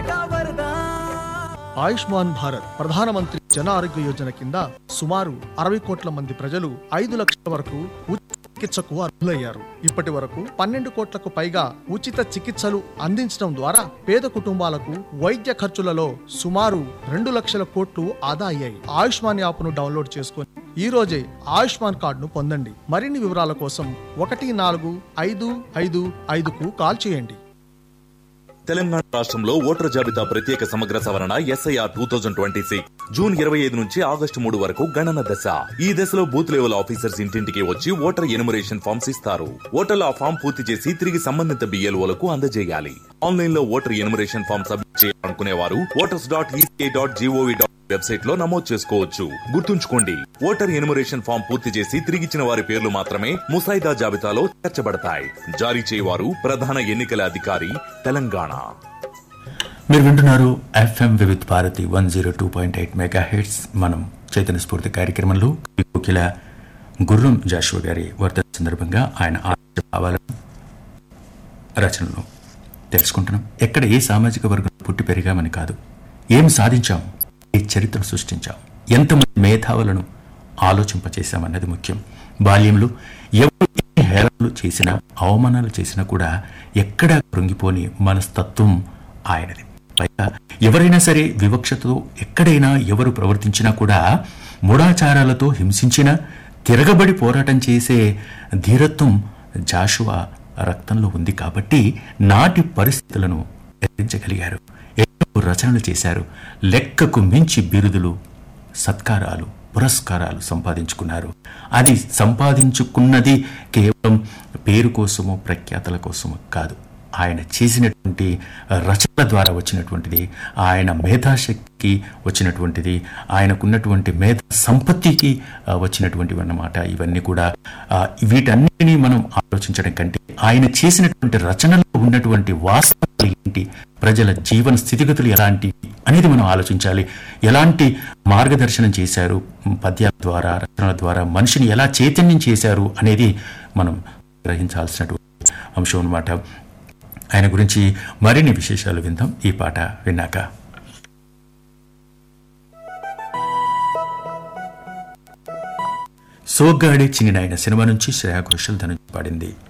ఆయుష్మాన్ భారత్ ప్రధానమంత్రి జన ఆరోగ్య యోజన కింద సుమారు అరవై కోట్ల మంది ప్రజలు ఐదు లక్షల వరకు ఉచిత చికిత్సకు అర్హులయ్యారు ఇప్పటి వరకు పన్నెండు కోట్లకు పైగా ఉచిత చికిత్సలు అందించడం ద్వారా పేద కుటుంబాలకు వైద్య ఖర్చులలో సుమారు రెండు లక్షల కోట్లు ఆదా అయ్యాయి ఆయుష్మాన్ యాప్ను డౌన్లోడ్ చేసుకొని ఈ రోజే ఆయుష్మాన్ కార్డును పొందండి మరిన్ని వివరాల కోసం ఒకటి నాలుగు ఐదు ఐదు ఐదుకు కాల్ చేయండి తెలంగాణ రాష్ట్రంలో ఓటర్ జాబితా ప్రత్యేక సమగ్ర సవరణ SIR two thousand twenty six June ఇరవై ఐదు నుంచి ఆగస్టు మూడు వరకు గణన దశ ఈ దశలో బూత్ లెవెల్ ఆఫీసర్స్ ఇంటింటికి వచ్చి ఓటర్ ఎనుమరేషన్ ఫామ్స్ ఇస్తారు ఓటర్లు ఆ ఫామ్ పూర్తి చేసి తిరిగి సంబంధిత బిఎల్ఓలకు అందజేయాలి ఆన్లైన్ లో ఓటర్ ఎనుమరేషన్ ఫామ్ సబ్మిట్ చేయాలనుకునే వారు voters dot ECI dot GOV dot website లో నమోదు చేసుకోవచ్చు గుర్తుంచుకోండి ఓటర్ ఎనుమరేషన్ ఫామ్ పూర్తి చేసి తిరిగిచ్చిన వారి పేర్లు మాత్రమే ముసాయిదా జాబితాలో చేర్చబడతాయి జారీ చేయవారు ప్రధాన ఎన్నికల అధికారి తెలంగాణ మీరు వింటున్నారు FM Vividh Bharati one zero two point eight mega hertz మనం చైతన్య స్ఫూర్తి కార్యక్రమంలో ఈ కోకిల గుర్రం జాషువా గారి వర్ధ సందర్భంగా ఆయన ఆలోచన భావాలను రచనలు తెలుసుకుంటున్నాం ఎక్కడ ఏ సామాజిక వర్గం పుట్టి పెరిగామని కాదు ఏం సాధించాం ఏ చరిత్ర సృష్టించాం ఎంతమంది మేధావులను ఆలోచింపచేశామన్నది ముఖ్యం బాల్యంలో ఎవరు ఎన్ని హేళనలు చేసినా అవమానాలు చేసినా కూడా ఎక్కడా కృంగిపోని మనస్తత్వం ఆయనది పైగా ఎవరైనా సరే వివక్షతో ఎక్కడైనా ఎవరు ప్రవర్తించినా కూడా మూఢాచారాలతో హింసించినా తిరగబడి పోరాటం చేసే ధీరత్వం జాషువా రక్తంలో ఉంది కాబట్టి నాటి పరిస్థితులను ఎదిరించగలిగారు ఎన్నో రచనలు చేశారు లెక్కకు మించి బిరుదులు సత్కారాలు పురస్కారాలు సంపాదించుకున్నారు అది సంపాదించుకున్నది కేవలం పేరు కోసమో ప్రఖ్యాతల కోసమో కాదు ఆయన చేసినటువంటి రచనల ద్వారా వచ్చినటువంటిది ఆయన మేధాశక్తికి వచ్చినటువంటిది ఆయనకున్నటువంటి మేధ సంపత్తికి ఆ, వచ్చినటువంటివి అన్నమాట ఇవన్నీ కూడా ఆ, వీటన్నిటినీ మనం ఆలోచించడం కంటే ఆయన చేసినటువంటి రచనలో ఉన్నటువంటి వాస్తవాలు ఏంటి ప్రజల జీవన స్థితిగతులు ఎలాంటివి అనేది మనం ఆలోచించాలి ఎలాంటి మార్గదర్శనం చేశారు పద్యాల ద్వారా రచనల ద్వారా మనిషిని ఎలా చైతన్యం చేశారు అనేది మనం గ్రహించాల్సినటువంటి అంశం అన్నమాట ఆయన గురించి మరిన్ని విశేషాలు విందాం ఈ పాట విన్నాక సోగ్గాడే చిన్న సినిమా నుంచి శ్రేయా ఘోషల్ ధనుంచి పాడింది